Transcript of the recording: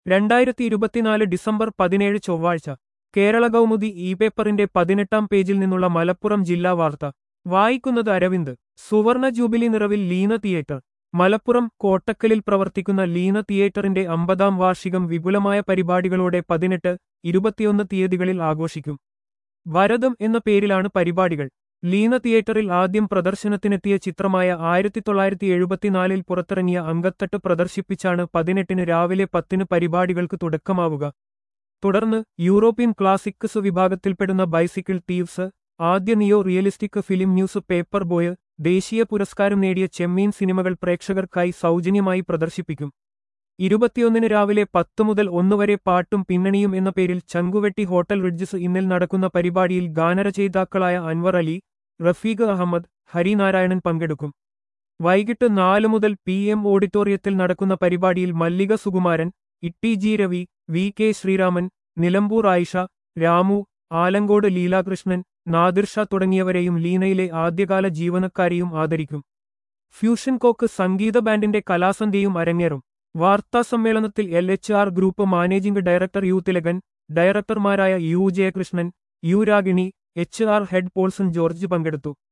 രണ്ടായിരത്തി ഇരുപത്തിനാല് ഡിസംബർ പതിനേഴ് ചൊവ്വാഴ്ച കേരള കൗമുദി ഇ പേപ്പറിന്റെ പതിനെട്ടാം പേജിൽ നിന്നുള്ള മലപ്പുറം ജില്ലാ വാർത്ത വായിക്കുന്നത് അരവിന്ദ് സുവർണ ജൂബിലി നിറവിൽ ലീന തിയേറ്റർ മലപ്പുറം കോട്ടക്കലിൽ പ്രവർത്തിക്കുന്ന ലീന തിയേറ്ററിന്റെ അമ്പതാം വാർഷികം വിപുലമായ പരിപാടികളോടെ പതിനെട്ട് ഇരുപത്തിയൊന്ന് തീയതികളിൽ ആഘോഷിക്കും വരദം എന്ന പേരിലാണ് പരിപാടികൾ ലീന തിയേറ്ററിൽ ആദ്യം പ്രദർശനത്തിനെത്തിയ ചിത്രമായ ആയിരത്തി തൊള്ളായിരത്തി എഴുപത്തിനാലിൽ പുറത്തിറങ്ങിയ അങ്കത്തട്ട് പ്രദർശിപ്പിച്ചാണ് പതിനെട്ടിന് രാവിലെ പത്തിന് പരിപാടികൾക്ക് തുടക്കമാവുക തുടർന്ന് യൂറോപ്യൻ ക്ലാസിക്സ് വിഭാഗത്തിൽപ്പെടുന്ന ബൈസിക്കിൾ തീവ്സ് ആദ്യ neo realistic film newspaper boy ദേശീയ പുരസ്കാരം നേടിയ ചെമ്മീൻ സിനിമകൾ പ്രേക്ഷകർക്കായി സൗജന്യമായി പ്രദർശിപ്പിക്കും ഇരുപത്തിയൊന്നിന് രാവിലെ പത്ത് മുതൽ ഒന്നുവരെ പാട്ടും പിന്നണിയും എന്ന പേരിൽ ചങ്കുവെട്ടി ഹോട്ടൽ റിഡ്ജസ് ഇന്നിൽ നടക്കുന്ന പരിപാടിയിൽ ഗാനരചയിതാക്കളായ അൻവർ അലി റഫീഖ് അഹമ്മദ് ഹരിനാരായണൻ പങ്കെടുക്കും വൈകിട്ട് നാല് മുതൽ പി എം ഓഡിറ്റോറിയത്തിൽ നടക്കുന്ന പരിപാടിയിൽ Mallika Sukumaran Itty G Ravi V K Sreeraman Nilambur Ayisha Ramu Alankode Leelakrishnan Nadirsha തുടങ്ങിയവരെയും ലീനയിലെ ആദ്യകാല ജീവനക്കാരെയും ആദരിക്കും ഫ്യൂഷൻ കോക്ക് സംഗീത ബാൻഡിന്റെ കലാസന്ധ്യയും അരങ്ങേറും വാർത്താസമ്മേളനത്തിൽ L H R group managing director U Thilakan ഡയറക്ടർമാരായ U Jayakrishnan U Ragini H R head Paulson George പങ്കെടുത്തു